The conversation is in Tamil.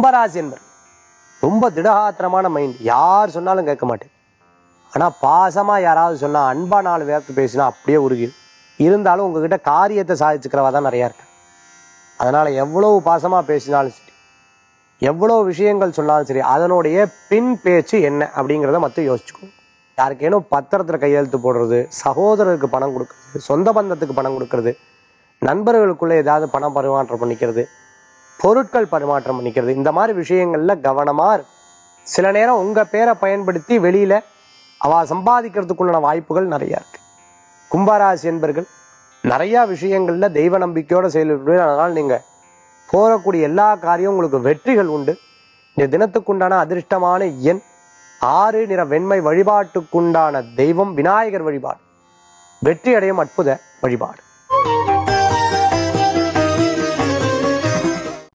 கும்பராசி என்பர் ரொம்ப திடகாத்திரமான மைண்ட் யார் சொன்னாலும் கேட்க மாட்டேன் ஆனா பாசமா யாராவது சொன்னா அன்பா நாலு பேர்த்து பேசினா அப்படியே உருகி இருந்தாலும் உங்ககிட்ட காரியத்தை சாதிச்சுக்கிறவா தான் நிறைய இருக்கு அதனால எவ்வளவு பாசமா பேசினாலும் சரி எவ்வளவு விஷயங்கள் சொன்னாலும் சரி அதனுடைய பின் பேச்சு என்ன அப்படிங்கிறத மட்டும் யோசிச்சுக்கோ யாருக்கேனும் பத்திரத்துல கையெழுத்து போடுறது சகோதரருக்கு பணம் கொடுக்கறது சொந்த பந்தத்துக்கு பணம் கொடுக்கறது நண்பர்களுக்குள்ள ஏதாவது பணம் பரிமாற்றம் பண்ணிக்கிறது பொருட்கள் பரிமாற்றம் பண்ணிக்கிறது இந்த மாதிரி விஷயங்கள்ல கவனமா இரு. சில நேரம் உங்க பேரை பயன்படுத்தி வெளியில அவ சம்பாதிக்கிறதுக்குள்ளான வாய்ப்புகள் நிறைய இருக்கு கும்பராசி என்பர்கள் நிறைய விஷயங்கள்ல தெய்வ நம்பிக்கையோட செயல்படுவீங்க அதனால் நீங்க போறக்கூடிய எல்லா காரியம் உங்களுக்கு வெற்றிகள் உண்டு இந்த தினத்துக்குண்டான அதிர்ஷ்டமான எண் ஆறு நிற வெண்மை வழிபாட்டுக்குண்டான தெய்வம் விநாயகர் வழிபாடு வெற்றி அடையும் அற்புத வழிபாடு